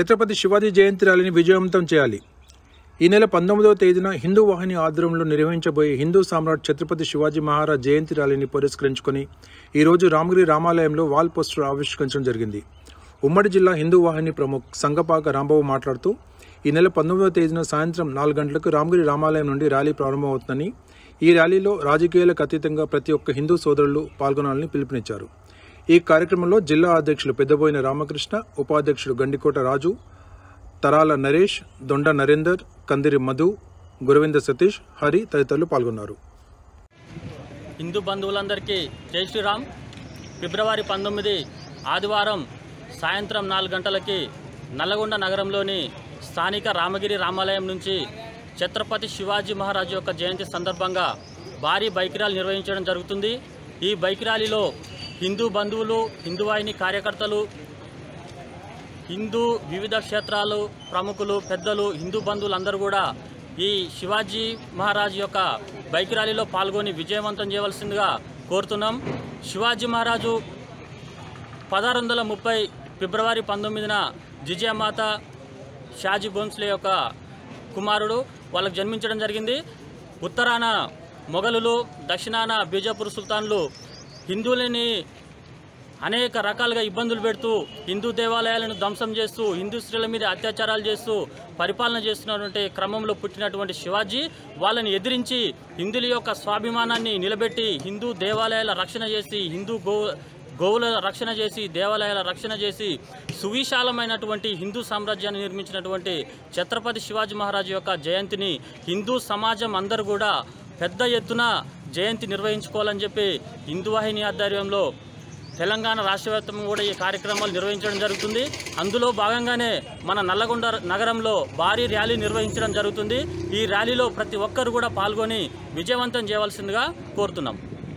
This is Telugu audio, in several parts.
ఛత్రపతి శివాజీ జయంతి ర్యాలీని విజయవంతం చేయాలి ఈ నెల పంతొమ్మిదవ తేదీన హిందూ వాహిని ఆధ్వర్యంలో నిర్వహించబోయే హిందూ సామ్రాట్ ఛత్రపతి శివాజీ మహారాజ్ జయంతి ర్యాలీని పురస్కరించుకొని ఈరోజు రామగిరి రామాలయంలో వాల్ పోస్టర్ ఆవిష్కరించడం జరిగింది ఉమ్మడి జిల్లా హిందూ వాహిని ప్రముఖ్ సంగపాక రాంబాబు మాట్లాడుతూ ఈ నెల పంతొమ్మిదవ తేదీన సాయంత్రం నాలుగు గంటలకు రామగిరి రామాలయం నుండి ర్యాలీ ప్రారంభమవుతుందని ఈ ర్యాలీలో రాజకీయాలకు అతీతంగా ప్రతి ఒక్క హిందూ సోదరులు పాల్గొనాలని పిలుపునిచ్చారు ఈ కార్యక్రమంలో జిల్లా అధ్యక్షులు పెద్దబోయిన రామకృష్ణ ఉపాధ్యక్షుడు గండికోట రాజు తరాల నరేష్ దొండ నరేందర్ కందిరి మధు గురవింద సతీష్ హరి తదితరులు పాల్గొన్నారు హిందూ బంధువులందరికీ జై శ్రీరామ్ ఫిబ్రవరి పంతొమ్మిది ఆదివారం సాయంత్రం నాలుగు గంటలకి నల్లగొండ నగరంలోని స్థానిక రామగిరి రామాలయం నుంచి ఛత్రపతి శివాజీ మహారాజు యొక్క జయంతి సందర్భంగా భారీ బైక్ ర్యాలీ నిర్వహించడం జరుగుతుంది ఈ బైక్ ర్యాలీలో హిందూ బంధువులు హిందూ వాహిని కార్యకర్తలు హిందూ వివిధ క్షేత్రాలు ప్రముఖులు పెద్దలు హిందూ బంధువులందరూ కూడా ఈ శివాజీ మహారాజ్ యొక్క బైక్ ర్యాలీలో పాల్గొని విజయవంతం చేయవలసిందిగా కోరుతున్నాం శివాజీ మహారాజు పదహారు వందల ముప్పై ఫిబ్రవరి పంతొమ్మిదిన జిజియామాత షాజీ బోన్స్లే యొక్క కుమారుడు వాళ్ళకు జన్మించడం జరిగింది ఉత్తరాన మొఘలులు దక్షిణాన బీజాపూర్ సుల్తాన్లు హిందువులని అనేక రకాలుగా ఇబ్బందులు పెడుతూ హిందూ దేవాలయాలను ధ్వంసం చేస్తూ హిందూ స్త్రీల మీద అత్యాచారాలు చేస్తూ పరిపాలన చేస్తున్నటువంటి క్రమంలో పుట్టినటువంటి శివాజీ వాళ్ళని ఎదిరించి హిందువుల యొక్క స్వాభిమానాన్ని నిలబెట్టి హిందూ దేవాలయాల రక్షణ చేసి హిందూ గో గోవుల రక్షణ చేసి దేవాలయాల రక్షణ చేసి సువిశాలమైనటువంటి హిందూ సామ్రాజ్యాన్ని నిర్మించినటువంటి ఛత్రపతి శివాజీ మహారాజు యొక్క జయంతిని హిందూ సమాజం అందరూ కూడా పెద్ద ఎత్తున జయంతి నిర్వహించుకోవాలని చెప్పి హిందూ వాహిని ఆధ్వర్యంలో తెలంగాణ రాష్ట్ర వ్యాప్తంగా కూడా ఈ కార్యక్రమాలు నిర్వహించడం జరుగుతుంది అందులో భాగంగానే మన నల్లగొండ నగరంలో భారీ ర్యాలీ నిర్వహించడం జరుగుతుంది ఈ ర్యాలీలో ప్రతి ఒక్కరు కూడా పాల్గొని విజయవంతం చేయవలసిందిగా కోరుతున్నాం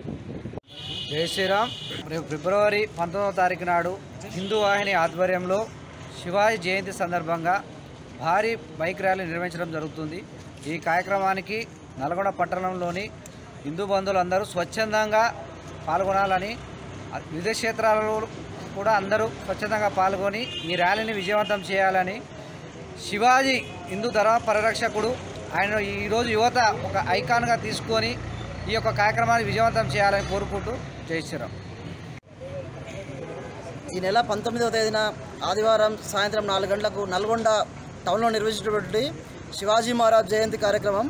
జై శ్రీరామ్ రేపు ఫిబ్రవరి పంతొమ్మిదవ తారీఖు నాడు హిందూ వాహిని ఆధ్వర్యంలో శివాజీ జయంతి సందర్భంగా భారీ బైక్ ర్యాలీ నిర్వహించడం జరుగుతుంది ఈ కార్యక్రమానికి నల్గొండ పట్టణంలోని హిందూ బంధువులందరూ స్వచ్ఛందంగా పాల్గొనాలని వివిధ క్షేత్రాలలో కూడా అందరూ స్వచ్ఛందంగా పాల్గొని ఈ ర్యాలీని విజయవంతం చేయాలని శివాజీ హిందూ ధర్మ పరిరక్షకుడు ఆయన ఈరోజు యువత ఒక ఐకాన్గా తీసుకొని ఈ యొక్క కార్యక్రమాన్ని విజయవంతం చేయాలని కోరుకుంటూ జై శ్రీరామ్ ఈ నెల పంతొమ్మిదవ తేదీన ఆదివారం సాయంత్రం నాలుగు గంటలకు నల్గొండ టౌన్లో నిర్వహించినటువంటి శివాజీ మహారాజ్ జయంతి కార్యక్రమం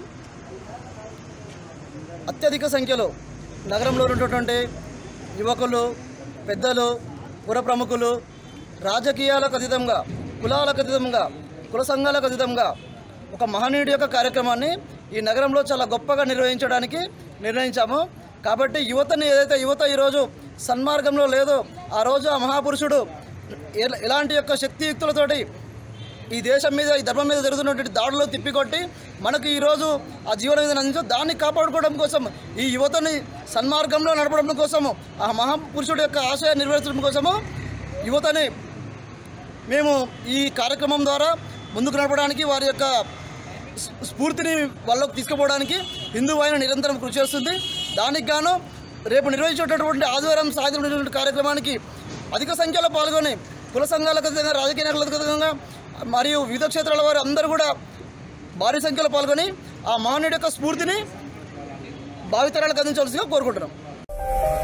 అత్యధిక సంఖ్యలో నగరంలో ఉన్నటువంటి యువకులు పెద్దలు పుర ప్రముఖులు రాజకీయాలకు అతీతంగా కులాలకు అతీతంగా కుల సంఘాలకు అతీతంగా ఒక మహనీయుడి యొక్క కార్యక్రమాన్ని ఈ నగరంలో చాలా గొప్పగా నిర్వహించడానికి నిర్ణయించాము కాబట్టి యువతని ఏదైతే యువత ఈరోజు సన్మార్గంలో లేదో ఆ రోజు ఆ మహాపురుషుడు ఎల- ఎలాంటి యొక్క శక్తియుక్తులతోటి ఈ దేశం మీద ఈ ధర్మం మీద జరుగుతున్నటువంటి దాడులు తిప్పికొట్టి మనకు ఈరోజు ఆ జీవన విధానం అందించో దాన్ని కాపాడుకోవడం కోసం ఈ యువతని సన్మార్గంలో నడపడం కోసము ఆ మహాపురుషుడు యొక్క ఆశయ నెరవేర్చడం కోసము యువతని మేము ఈ కార్యక్రమం ద్వారా ముందుకు నడపడానికి వారి యొక్క స్- స్ఫూర్తిని వాళ్ళకు తీసుకుపోవడానికి హిందూ వాహిని నిరంతరం కృషి చేస్తుంది దానికి గాను రేపు నిర్వహించేటటువంటి ఆదివారం సాయంత్రం నిర్వహించిన కార్యక్రమానికి అధిక సంఖ్యలో పాల్గొని కుల సంఘాలకు అతీతంగా రాజకీయ నాయకులకు అతీతంగా మరియు వివిధ క్షేత్రాల వారు అందరూ కూడా భారీ సంఖ్యలో పాల్గొని ఆ మహనీయుడి యొక్క స్ఫూర్తిని భావితరాలకు అందించవలసిందిగా కోరుకుంటున్నాం